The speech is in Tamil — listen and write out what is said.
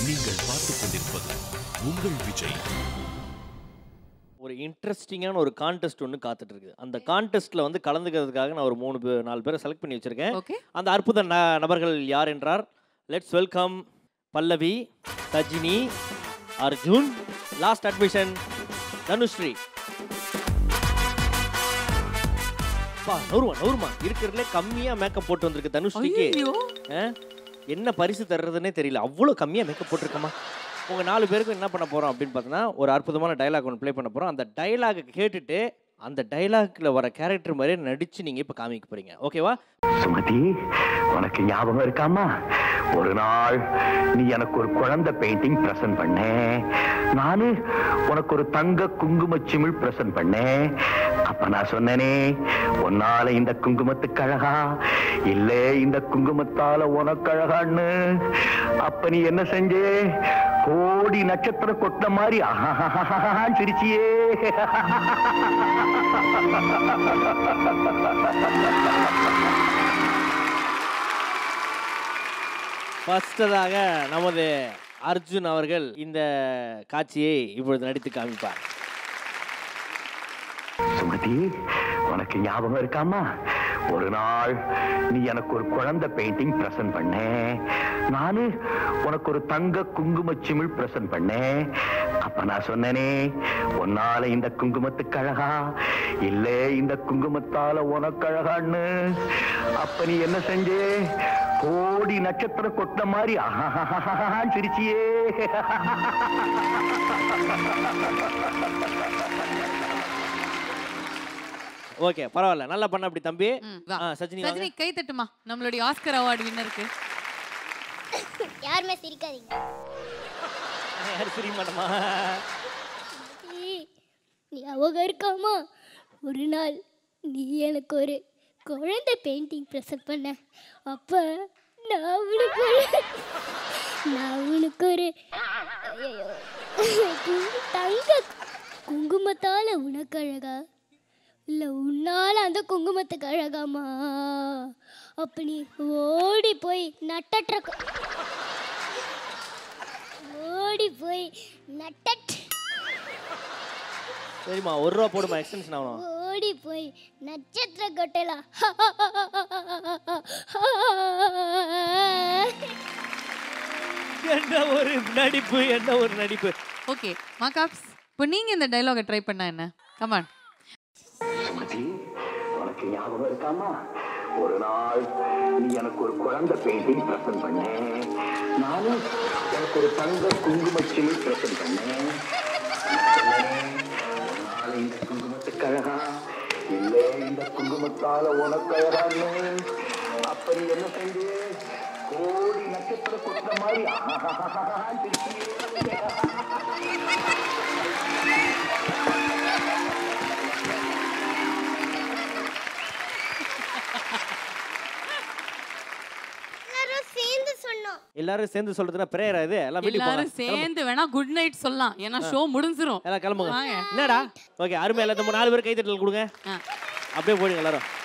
நீங்கள் பார்த்துக் கொண்டிருப்பது உங்கள் விஜய் ஒரு இன்ட்ரெஸ்டிங்கான ஒரு கான்டெஸ்ட் ஒன்று காத்துட்டு இருக்குது அந்த கான்டெஸ்ட்டில் வந்து கலந்துக்கிறதுக்காக நான் ஒரு மூணு பேர் நாலு பேரை செலக்ட் பண்ணி வச்சுருக்கேன் ஓகே அந்த அற்புத ந- நபர்கள் யார் என்றார் let's welcome Pallavi Sajini Arjun last admission Dhanushree பா நூறுமா நூறுமா இருக்கிறதுலே கம்மியாக மேக்கப் போட்டு வந்திருக்கு தனுஸ்ரீக்கு ஐயோ ஆ? என்ன பரிசு தர்றதுன்னே தெரியல அவ்வளோ கம்மியாக மேக்கப் போட்டிருக்கமா உங்கள் நாலு பேருக்கும் என்ன பண்ண போகிறோம் அப்படின்னு பார்த்தோன்னா ஒரு அற்புதமான டைலாக் ஒன்று ப்ளே பண்ண போகிறோம் அந்த டைலாகை கேட்டுட்டு அந்த டைலாக்ல வர கேரக்டர் மாதிரியே நடிச்சு நீங்கள் இப்போ காமிக்க போறீங்க ஓகேவா சுமதி உனக்கு ஞாபகம் இருக்காமா ஒரு நாள் நீ எனக்கு ஒரு குழந்தை பெயிண்டிங் பிரசன்ட் பண்ண நானு உனக்கு ஒரு தங்க குங்கும சிமிழ் பிரசன்ட் பண்ணேன் அப்ப நான் சொன்னேனே உன்னால இந்த குங்குமத்துக்கு அழகா இல்ல இந்த குங்குமத்தால உனக்கு அழகான்னு அப்ப நீ என்ன செஞ்சே கோடி நட்சத்திரம் கொட்ட மாதிரி ஆஹா சிரிச்சியே ஃபர்ஸ்டதாக நமது அர்ஜுன் அவர்கள் இந்த காட்சியை இப்பொழுது நடித்து காமிப்பார் சுமதி உனக்கு ஞாபகம் இருக்காமா ஒரு நாள் நீ எனக்கு ஒரு குழந்தை பெயிண்டிங் பிரசன்ட் பண்ண நானு உனக்கு ஒரு தங்க குங்கும சிமிழ் பிரசன்ட் பண்ணேன் அப்ப நான் சொன்னேனே உன்னால இந்த குங்குமத்துக்கு அழகா இல்ல இந்த குங்குமத்தால உனக்கு அழகான்னு அப்ப நீ என்ன செஞ்சே கோடி நட்சத்திரம் கொட்ட மாதிரி ஆஹா சிரிச்சியே ஓகே பரவாயில்ல நல்லா பண்ண அப்படி தம்பி ம், வா. ஆ, சஜினி வாங்க. ரஜினி கை தட்டுமா நம்மளுடைய ஆஸ்கர் அவார்டு வின்னருக்கு யாருமே சிரிக்காதீங்க யாரும் சிரிக்க மாட்டோமா ஏய், ஞாபகம் இருக்காமா ஒரு நாள் நீ எனக்கு ஒரு குழந்தை பெயிண்டிங் ப்ரெசன்ட் பண்ண அப்போ நான் உனக்கு ஒரு நான் உனக்கு ஒரு ஐயையோ, கு- தங்க குங்குமத்தால் உனக்கு அழகா இல்லை உன்னால் அந்த குங்குமத்துக்கு அழகாமா அப்போ நீ ஓடி போய் நட்டற்ற கு- ஓடி போய் நட்டற்ற சரிம்மா ஒரு ரூபா போடுமா எக்ஸ்டென்ஷன் ஆகணும் ஓடி போய் நட்சத்திர கொட்டலா என்ன ஒரு நடிப்பு என்ன ஒரு நடிப்பு ஓகே மாகாப்ஸ் இப்போ நீங்க இந்த டைலாகை ட்ரை பண்ணா என்ன கமான் சுமதி உனக்கு ஞாபகம் இருக்காமா ஒரு நாள் நீ எனக்கு ஒரு குழந்தை பெயிண்டிங் பிரசன்ட் பண்ண நானு எனக்கு ஒரு தங்க குங்கும சிமிழ் பிரசன்ட் பண்ணேன் ஒரு நாள் இந்த குங்குமத்துக்கு அழகா இல்ல இந்த குங்குமத்தால உனக்கு அழகான்னு அப்ப நீ என்ன செஞ்சு கோடி நட்சத்திர கொட்ட மாதிரி ஆஹா சிரிச்சியே. எல்லாரும் சேர்ந்து சொன்னோம் எல்லாரும் சேர்ந்து சொல்றதுன்னா பிரேயரா இது எல்லாம் வீட்டுக்கு போங்க எல்லாரும் சேர்ந்து வேணா குட் நைட் சொல்லலாம் ஏன்னா ஷோ முடிஞ்சிரும் எல்லாம் கிளம்புங்க வாங்க. என்னடா ஓகே அருமை எல்லாத்தையும் நாலு பேர் கைத்தட்டல் கொடுங்க ஆ. அப்படியே போயிடுங்க எல்லாரும்